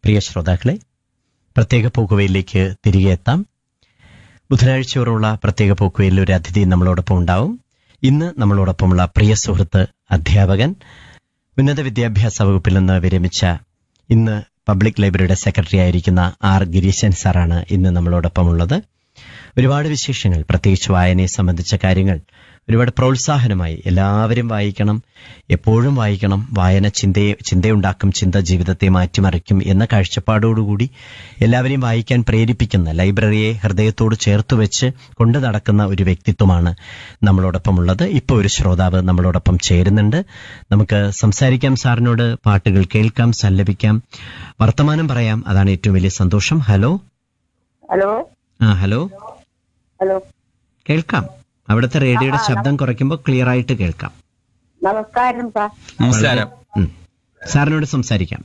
പ്രിയ ശ്രോതാക്കളെ പ്രത്യേക പോക്കുവയിലേക്ക് തിരികെ എത്താം ബുധനാഴ്ചയോറുള്ള പ്രത്യേക പോക്കുവയിൽ ഒരു അതിഥി നമ്മളോടൊപ്പം ഉണ്ടാവും ഇന്ന് നമ്മളോടൊപ്പമുള്ള പ്രിയ സുഹൃത്ത് അധ്യാപകൻ ഉന്നത വിദ്യാഭ്യാസ വകുപ്പിൽ നിന്ന് വിരമിച്ച ഇന്ന് പബ്ലിക് ലൈബ്രറിയുടെ സെക്രട്ടറി ആയിരിക്കുന്ന ആർ ഗിരീശൻ സാറാണ് ഇന്ന് നമ്മളോടൊപ്പമുള്ളത് ഒരുപാട് വിശേഷങ്ങൾ പ്രത്യേകിച്ച് വായനയെ സംബന്ധിച്ച കാര്യങ്ങൾ ഒരുപാട് പ്രോത്സാഹനമായി എല്ലാവരും വായിക്കണം എപ്പോഴും വായിക്കണം വായന ചിന്തയെ ചിന്തയുണ്ടാക്കും ചിന്ത ജീവിതത്തെ മാറ്റിമറിക്കും എന്ന കാഴ്ചപ്പാടോടുകൂടി എല്ലാവരെയും വായിക്കാൻ പ്രേരിപ്പിക്കുന്ന ലൈബ്രറിയെ ഹൃദയത്തോട് ചേർത്ത് വെച്ച് കൊണ്ടു നടക്കുന്ന ഒരു വ്യക്തിത്വമാണ് നമ്മളോടൊപ്പമുള്ളത് ഇപ്പോൾ ഒരു ശ്രോതാവ് നമ്മളോടൊപ്പം ചേരുന്നുണ്ട് നമുക്ക് സംസാരിക്കാം സാറിനോട് പാട്ടുകൾ കേൾക്കാം സല്ലപിക്കാം വർത്തമാനം പറയാം അതാണ് ഏറ്റവും വലിയ സന്തോഷം ഹലോ ഹലോ ആ ഹലോ ഹലോ കേൾക്കാം അവിടുത്തെ റേഡിയോയുടെ ശബ്ദം കുറയ്ക്കുമ്പോൾ ക്ലിയർ ആയിട്ട് കേൾക്കാം നമസ്കാരം സാർ നമസ്കാരം ഉം. സാറിനോട് സംസാരിക്കാം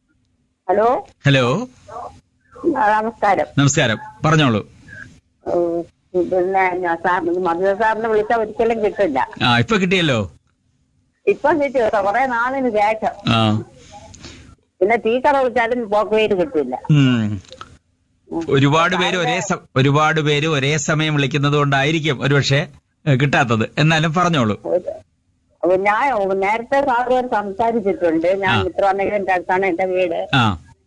ഹലോ ഹലോ ആ, നമസ്കാരം നമസ്കാരം പറഞ്ഞോളൂ ഉം, പിന്നെ ഞാൻ സാർ മധുര സാറിനെ വിളിച്ചാൽ ഒരിക്കലും കിട്ടില്ല ആ ഇപ്പൊ കിട്ടിയല്ലോ ഇപ്പം കിട്ടി കേട്ടോ കുറെ നാളിന് ശേഷം ആ പിന്നെ ടീച്ചറെ വിളിച്ചാലും പോക്ക് പേര് കിട്ടില്ല ഉം. ഒരുപാട് പേര് ഒരേ സ- ഒരുപാട് പേര് ഒരേ സമയം വിളിക്കുന്നത് കൊണ്ടായിരിക്കും ഒരുപക്ഷെ ഏ, കിട്ടാത്തത് എന്നാലും പറഞ്ഞോളൂ അപ്പൊ ഞാൻ നേരത്തെ സാറുമാർ സംസാരിച്ചിട്ടുണ്ട് ഞാൻ ആ. മിത്രവാണികളുടെ അടുത്താണ് എന്റെ വീട് ആ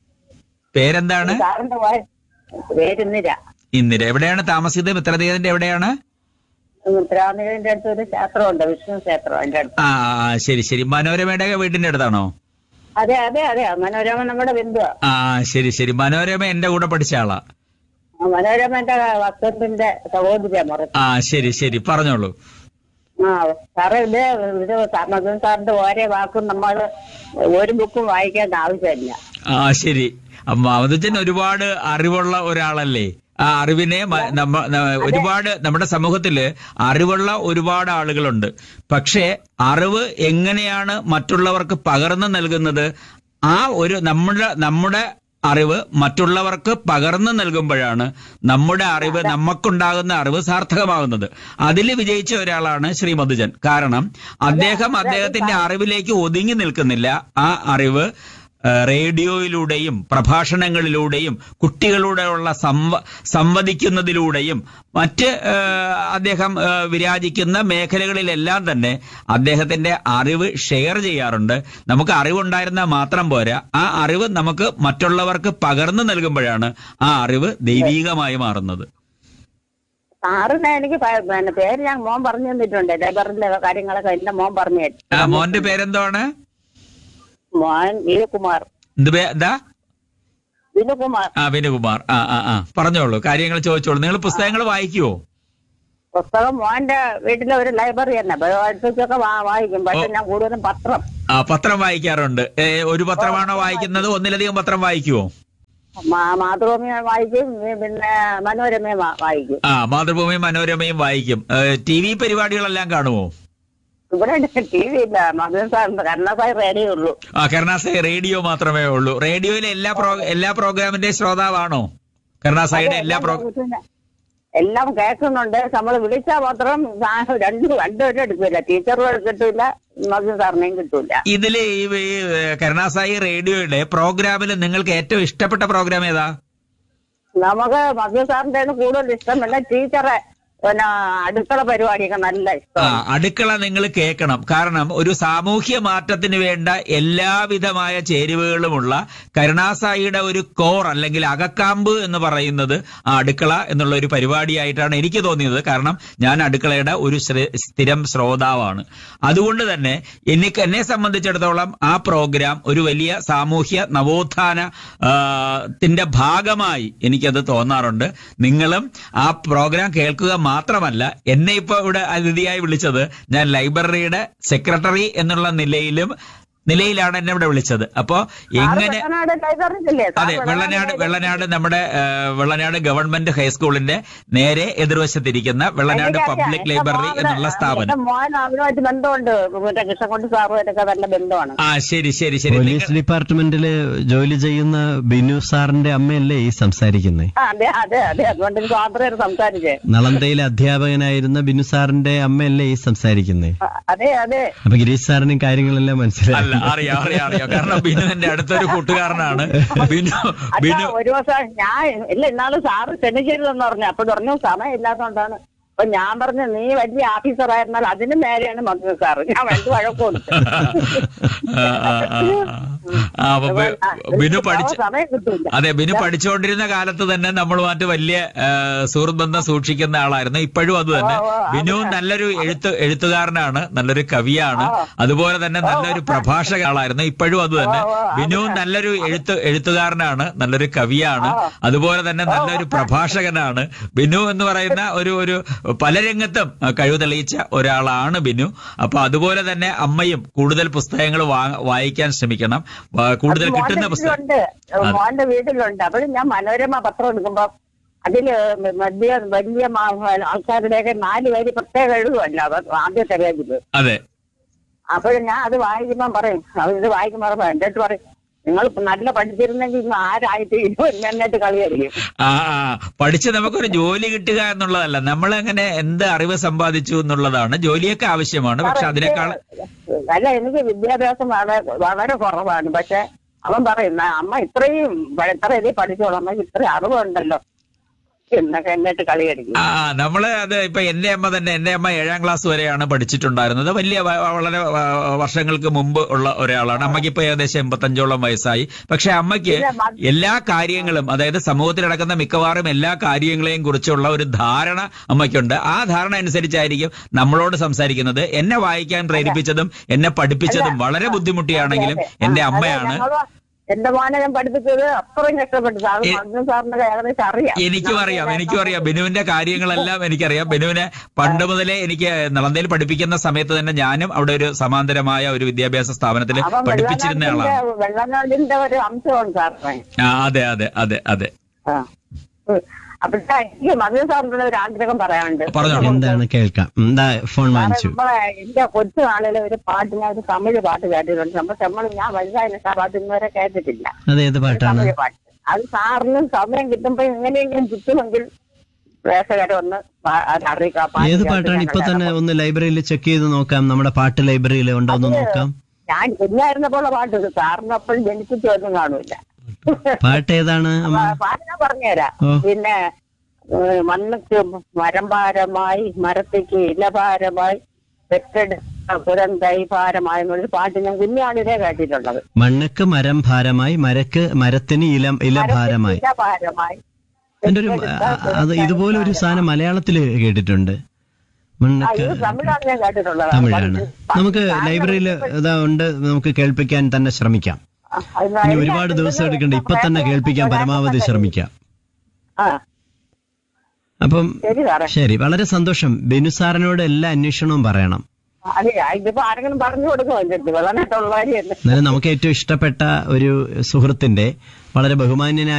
പേരെന്താണ് സാറിന്റെ വായ- പേരുന്നില്ല ഇന്ദിര എവിടെയാണ് താമസിക്കുന്നത് മിത്രദേവന്റെ എവിടെയാണ് മിത്രവാണികളുടെ അടുത്ത് ഒരു ക്ഷേത്രമുണ്ട് വിഷ്ണു ക്ഷേത്രം എന്റെ അടുത്ത് ആ ആ, ശരി ശരി മനോരമയുടെ വീടിന്റെ അടുത്താണോ അതെ അതെ അതെ മനോരമ നമ്മുടെ ബന്ധുവാ ആ ശരി ശരി മനോരമ എന്റെ കൂടെ പഠിച്ച ആളാ ആ, മനോരമന്റെ വസ്ത്രത്തിന്റെ സഹോദരിയാ മുറ ആ ശരി ശരി പറഞ്ഞോളൂ ആ സാറേ ഇത് ഇത് മധുൻ സാറിന്റെ ഓരോ വാക്കും നമ്മൾ ഒരു ബുക്കും വായിക്കേണ്ട ആവശ്യമില്ല ആ ശരി മാമതുജൻ ഒരുപാട് അറിവുള്ള ഒരാളല്ലേ ആ അറിവിനെ മ- നമ്മ ന- ഒരുപാട് നമ്മുടെ സമൂഹത്തില് അറിവുള്ള ഒരുപാട് ആളുകളുണ്ട് പക്ഷേ അറിവ് എങ്ങനെയാണ് മറ്റുള്ളവർക്ക് പകർന്നു നൽകുന്നത് ആ ഒരു നമ്മുടെ നമ്മുടെ അറിവ് മറ്റുള്ളവർക്ക് പകർന്നു നൽകുമ്പോഴാണ് നമ്മുടെ അറിവ് നമുക്കുണ്ടാകുന്ന അറിവ് സാർത്ഥകമാകുന്നത് അതിൽ വിജയിച്ച ഒരാളാണ് ശ്രീ മധുജൻ കാരണം അദ്ദേഹം അദ്ദേഹത്തിന്റെ അറിവിലേക്ക് ഒതുങ്ങി നിൽക്കുന്നില്ല ആ അറിവ് ആ, റേഡിയോയിലൂടെയും പ്രഭാഷണങ്ങളിലൂടെയും കുട്ടികളോടുള്ള സംവ സംവദിക്കുന്നതിലൂടെയും മറ്റ് ആ, അദ്ദേഹം ആ, വിരാജിക്കുന്ന മേഖലകളിലെല്ലാം തന്നെ അദ്ദേഹത്തിന്റെ അറിവ് ഷെയർ ചെയ്യാറുണ്ട് നമുക്ക് അറിവുണ്ടായിരുന്നാൽ മാത്രം പോരാ ആ അറിവ് നമുക്ക് മറ്റുള്ളവർക്ക് പകർന്നു നൽകുമ്പോഴാണ് ആ അറിവ് ദൈവീകമായി മാറുന്നത് സാറിന് എനിക്ക് പ- പിന്നെ പേര് ഞാൻ മോൻ പറഞ്ഞു തന്നിട്ടുണ്ട് ലേബറിന്റെ കാര്യങ്ങളൊക്കെ എന്റെ മോൻ പറഞ്ഞു തരും ആ മോന്റെ പേരെന്താണ് മോൻ വിനുകുമാർ എന്ത് പേ എന്താ വിനുകുമാർ ആ വിനുകുമാർ ആ ആ ആ പറഞ്ഞോളൂ കാര്യങ്ങൾ ചോദിച്ചോളൂ നിങ്ങൾ പുസ്തകങ്ങൾ വായിക്കുവോ പുസ്തകം മോന്റെ വീട്ടിലെ ഒരു ലൈബ്രറി തന്നെ അടുത്തൊക്കെ വായിക്കും പക്ഷെ ഞാൻ കൂടുതലും പത്രം ആ പത്രം വായിക്കാറുണ്ട് ഏ, ഒരു പത്രമാണോ വായിക്കുന്നത് ഒന്നിലധികം പത്രം വായിക്കുവോ മാ- മാതൃഭൂമി വായിക്കും പിന്നെ മനോരമയും വാ- വായിക്കും ആ മാതൃഭൂമി മനോരമയും വായിക്കും ടി വി പരിപാടികളെല്ലാം കാണുമോ ഇവിടെ ടി വി ഇല്ല മധുരൻ സാറിന്റെ കരുണാസായി റേഡിയോ ഉള്ളൂ ആ കരുണാസായി റേഡിയോ മാത്രമേ ഉള്ളൂ റേഡിയോയിലെ എല്ലാ പ്രോ എല്ലാ പ്രോഗ്രാമിന്റെ ശ്രോതാവാണോ കരുണാസായിയുടെ എല്ലാ പ്രോ എല്ലാം കേൾക്കുന്നുണ്ട് നമ്മൾ വിളിച്ചാൽ മാത്രം സാ- രണ്ടും രണ്ടുപേരും എടുക്കില്ല ടീച്ചറും കിട്ടൂല മധുരൻ സാറിനെയും കിട്ടൂല ഇതില് ഈ ഈ, ഏ, കരുണാസായി റേഡിയോയുടെ പ്രോഗ്രാമിൽ നിങ്ങൾക്ക് ഏറ്റവും ഇഷ്ടപ്പെട്ട പ്രോഗ്രാം ഏതാ നമുക്ക് മധുരൻ സാറിന്റെ കൂടുതൽ ഇഷ്ടം പിന്നെ ടീച്ചറെ പിന്നെ അടുക്കള പരിപാടിയൊക്കെ നല്ല ആ ഇഷ്ടം അടുക്കള നിങ്ങൾ കേൾക്കണം കാരണം ഒരു സാമൂഹ്യ മാറ്റത്തിന് വേണ്ട എല്ലാവിധമായ ചേരുവകളുമുള്ള കരുണാസായിയുടെ ഒരു കോർ അല്ലെങ്കിൽ അകക്കാമ്പ് എന്ന് പറയുന്നത് ആ അടുക്കള എന്നുള്ള ഒരു പരിപാടിയായിട്ടാണ് എനിക്ക് തോന്നിയത് കാരണം ഞാൻ അടുക്കളയുടെ ഒരു ശ്ര- സ്ഥിരം ശ്രോതാവാണ് അതുകൊണ്ട് തന്നെ എനിക്ക് എന്നെ സംബന്ധിച്ചിടത്തോളം ആ പ്രോഗ്രാം ഒരു വലിയ സാമൂഹ്യ നവോത്ഥാന ആ, ത്തിന്റെ ഭാഗമായി എനിക്കത് തോന്നാറുണ്ട് നിങ്ങളും ആ പ്രോഗ്രാം കേൾക്കുക മാത്രമല്ല എന്നെ ഇപ്പൊ ഇവിടെ അതിഥിയായി വിളിച്ചത് ഞാൻ ലൈബ്രറിയുടെ സെക്രട്ടറി എന്നുള്ള നിലയിലും നിലയിലാണ് എന്നെ ഇവിടെ വിളിച്ചത് അപ്പോ എങ്ങനെ വെള്ളനാട് ലൈബ്രറിയില്ലേ സാർ അതെ വെള്ളനാട് വെള്ളനാട് നമ്മുടെ ആ, വെള്ളനാട് ഗവൺമെന്റ് ഹൈസ്കൂളിന്റെ നേരെ എതിർവശത്തിരിക്കുന്ന വെള്ളനാട് എനിക്കറിയാം. പബ്ലിക് എന്റെ ലൈബ്രറി മോൻ എന്നുള്ള അവിടെ- സ്ഥാപനം എന്റെ മോൻ അവരുമായിട്ട് ബന്ധമുണ്ട് മറ്റേ കൃഷ്ണൻകുട്ടി സാറുമായിട്ടൊക്കെ നല്ല ബന്ധമാണ് ആ ശരി ശരി ശരി പോലീസ് നിങ്ങൾ- ഡിപ്പാർട്ട്മെന്റില് ജോലി ചെയ്യുന്ന ബിനു സാറിന്റെ അമ്മയല്ലേ ഈ സംസാരിക്കുന്നത് ആ, അതെ അതെ അതെ അതുകൊണ്ട് എനിക്ക് മാത്രമേ സംസാരിച്ചേ നളന്തയിലെ അധ്യാപകനായിരുന്ന ബിനു സാറിന്റെ അമ്മയല്ലേ ഈ സംസാരിക്കുന്നത് ആ, അതെ അതെ അപ്പൊ ഗിരീഷ് സാറിന് കാര്യങ്ങളെല്ലാം മനസ്സിലായി അല്ല അറിയാം അറിയാം അറിയാം കാരണം ബിനു എന്റെ അടുത്തൊരു കൂട്ടുകാരനാണ് ബിനു അല്ല ബിനു ഒരു ദിവസം ഞാൻ ഇല്ല ഇന്നാള് സാറ് ക്ഷണിക്കരുതെന്ന് പറഞ്ഞു അപ്പൊ പറഞ്ഞു സമയം ഇല്ലാത്തതുകൊണ്ടാണ് അപ്പൊ ഞാൻ പറഞ്ഞു നീ വലിയ ഓഫീസർ ആയിരുന്നാൽ അതിന് മേലെയാണ് മധു സാറ് ഞാൻ വലിയ വഴക്ക് കൊടുത്തു ആ, ആ, ആ, ആ. ആ, അപ്പൊ ബി- ബിനു പഠിച്ച സമയം കിട്ടൂല അതെ ബിനു പഠിച്ചുകൊണ്ടിരുന്ന കാലത്ത് തന്നെ നമ്മളുമായിട്ട് വലിയ ആ, സുഹൃത്ത് ബന്ധം സൂക്ഷിക്കുന്ന ആളായിരുന്നു ഇപ്പോഴും അത് തന്നെ ഓ, ഓ, ബിനു നല്ലൊരു എഴുത്ത് എഴുത്തുകാരനാണ് നല്ലൊരു കവിയാണ് അതുപോലെ തന്നെ നല്ലൊരു പ്രഭാഷക ആളായിരുന്നു ഇപ്പോഴും അത് തന്നെ ഓ, ഓ, ബിനു നല്ലൊരു എഴുത്ത് എഴുത്തുകാരനാണ് നല്ലൊരു കവിയാണ് അതുപോലെ തന്നെ നല്ലൊരു പ്രഭാഷകനാണ് ബിനു എന്ന് പറയുന്ന ഒരു ഒരു പല രംഗത്തും ആ, കഴിവ് തെളിയിച്ച ഒരാളാണ് ബിനു അപ്പൊ അതുപോലെ തന്നെ അമ്മയും കൂടുതൽ പുസ്തകങ്ങൾ വാ- വായിക്കാൻ ശ്രമിക്കണം വാ- കൂടുതൽ അത് കിട്ടുന്ന മോന്റെ പുസ്തകം വീട്ടിലുണ്ട് മോന്റെ വീട്ടിലുണ്ട് അപ്പോഴും ഞാൻ മനോരമ പത്രം എടുക്കുമ്പോ അതില് വലിയ വലിയ മാ- ആൾക്കാരുടെയൊക്കെ നാല് പേര് പ്രത്യേകം എഴുതുമല്ലോ അത് ആദ്യത്തെ പേജില് അതെ അപ്പോഴും ഞാൻ അത് വായിക്കുമ്പോ പറയും അവരിത് വായിക്കുമ്പോ പറയുമ്പോ എന്റെ അടുത്ത് പറയും നിങ്ങൾ നല്ല പഠിച്ചിരുന്നെങ്കിൽ ഇന്ന് ആരായിട്ട് ഇരുപത് എന്നിട്ട് കളിയായിരിക്കും ആ ആ പഠിച്ച് നമുക്കൊരു ജോലി കിട്ടുക എന്നുള്ളതല്ല നമ്മൾ എങ്ങനെ എന്ത് അറിവ് സമ്പാദിച്ചു എന്നുള്ളതാണ് ജോലിയൊക്കെ ആവശ്യമാണ് പക്ഷെ അതിനേക്കാൾ അല്ല എനിക്ക് വിദ്യാഭ്യാസം വളരെ വളരെ കുറവാണ് പക്ഷെ അവൻ പറയും "ന- അമ്മ ഇത്രയും പ- ഇത്ര ഇതിൽ പഠിച്ചോളാം അമ്മയ്ക്ക് ഇത്രയും അറിവുണ്ടല്ലോ എന്നൊക്കെ എന്നിട്ട് കളിയടിക്കും ആ നമ്മള് അത് ഇപ്പൊ എന്റെ അമ്മ തന്നെ എന്റെ അമ്മ ഏഴാം ക്ലാസ് വരെയാണ് പഠിച്ചിട്ടുണ്ടായിരുന്നത് വലിയ വ- വളരെ വ- വർഷങ്ങൾക്ക് മുമ്പ് ഉള്ള ഒരാളാണ് അമ്മയ്ക്ക് ഇപ്പൊ ഏകദേശം എൺപത്തഞ്ചോളം വയസ്സായി പക്ഷെ അമ്മയ്ക്ക് ഇല്ല, മ- എല്ലാ കാര്യങ്ങളും അതായത് സമൂഹത്തിൽ നടക്കുന്ന മിക്കവാറും എല്ലാ കാര്യങ്ങളെയും കുറിച്ചുള്ള ഒരു ധാരണ അമ്മയ്ക്കുണ്ട് ആ ധാരണ അനുസരിച്ചായിരിക്കും നമ്മളോട് സംസാരിക്കുന്നത് എന്നെ വായിക്കാൻ പ്രേരിപ്പിച്ചതും എന്നെ പഠിപ്പിച്ചതും വളരെ ബുദ്ധിമുട്ടിയാണെങ്കിലും എന്റെ അമ്മയാണ് എന്റെ മോനെ ഞാൻ പഠിപ്പിച്ചത് അത്രയും കഷ്ടപ്പെട്ടു സാറ് എ- മധു സാറിനൊക്കെ ഏകദേശം അറിയാം എനിക്കും അറിയാം എനിക്കും അറിയാം ബിനുവിന്റെ കാര്യങ്ങളെല്ലാം എനിക്കറിയാം ബിനുവിനെ പണ്ട് മുതലേ എനിക്ക് നളന്തയിൽ പഠിപ്പിക്കുന്ന സമയത്ത് തന്നെ ഞാനും അവിടെ ഒരു സമാന്തരമായ ഒരു വിദ്യാഭ്യാസ സ്ഥാപനത്തിൽ അവൻ പഠിപ്പിച്ചിരുന്ന വെള്ളനാടിന്റെ ആളാണ് വെള്ളനാടിന്റെ ഒരു അംശമാണ് സാറിനെ ആ അതെ അതെ അതെ അതെ ആ അപ്പോഴത്തെ എനിക്ക് മധു സാറിനുള്ള ഒരു ആഗ്രഹം പറയാനുണ്ട് പറഞ്ഞോളൂ. എന്താണ് കേൾക്കാം എന്താ ഫോൺ സാറേ, വാങ്ങിച്ചു നമ്മളെ എന്റെ കൊച്ചു നാളിലെ ഒരു പാട്ട് ഞാൻ ഒരു തമിഴ് പാട്ട് കേട്ടിട്ടുണ്ട് നമ്മൾ നമ്മൾ ഞാൻ വലുതായിട്ട് ആ പാട്ട് ഇന്നുവരെ കേട്ടിട്ടില്ല അതേത് ഒരു പാട്ടാണ് തമിഴ് പാട്ട് അത് സാറിനും സമയം കിട്ടുമ്പോ എങ്ങനെയെങ്കിലും കിട്ടുമെങ്കിൽ പ്രേക്ഷകരെ ഒന്ന് പാ- അത് അറിയിക്കാം ആ പാട്ട് ഏത് കേട്ട് പാട്ടാണ് ഇപ്പൊ ഞങ്ങളുടെ തന്നെ ഒന്ന് ലൈബ്രറിയിൽ ചെക്ക് ചെയ്ത് നോക്കാം നമ്മുടെ പാട്ട് ലൈബ്രറിയിൽ ഉണ്ടോ എന്ന് നോക്കാം ഞാൻ കുഞ്ഞായിരുന്നപ്പോൾ പാട്ട് ഇത് സാറിന് അപ്പോഴും ജനിച്ചിട്ട് ഒന്നും കാണൂല പാട്ട് ഏതാണ് അമ്മ ആ, പാട്ട് ഞാൻ പറഞ്ഞുതരാം ഓ. പിന്നെ ഏഹ്, മണ്ണക്ക് മരം ഭാരമായി മരത്തേക്ക് ഇലഭാരമായി പെറ്റെടുത്ത പുരന്തൈ ഭാരമായി എന്നൊരു പാട്ട് ഞാൻ കുഞ്ഞാണിതേ കേട്ടിട്ടുള്ളത് മണ്ണക്ക് മരം ഭാരമായി മരക്ക് മരത്തിന് ഇല ഇല ഭാരമായി ഇലഭാരമായി എന്റെ ഒരു ആ, അത് ഇതുപോലെ ഒരു സാധനം മലയാളത്തില് കേട്ടിട്ടുണ്ട് ആ, മണ്ണക്ക് ഇത് തമിഴാണ് ഞാൻ കേട്ടിട്ടുള്ളത് തമിഴാണ് നമുക്ക് ലൈബ്രറിയിൽ ഇതാ ഉണ്ട് നമുക്ക് കേൾപ്പിക്കാൻ തന്നെ ശ്രമിക്കാം ആ, അത് ഇനി ഒരുപാട് ദിവസം എടുക്കണ്ട ഇപ്പൊ തന്നെ കേൾപ്പിക്കാൻ പരമാവധി ശ്രമിക്കാം ആ അപ്പം ശരി സാറേ ശരി വളരെ സന്തോഷം ബിനു സാറിനോട് എല്ലാ അന്വേഷണവും പറയണം അതെ ഇതിപ്പോ ആരെങ്കിലും പറഞ്ഞു കൊടുക്കുമോ എന്റെ അടുത്ത് വെള്ളനാട്ടുള്ളവരെയല്ലേ എന്നാലും നമുക്ക് ഏറ്റവും ഇഷ്ടപ്പെട്ട ഒരു സുഹൃത്തിന്റെ വളരെ ബഹുമാന്യനായ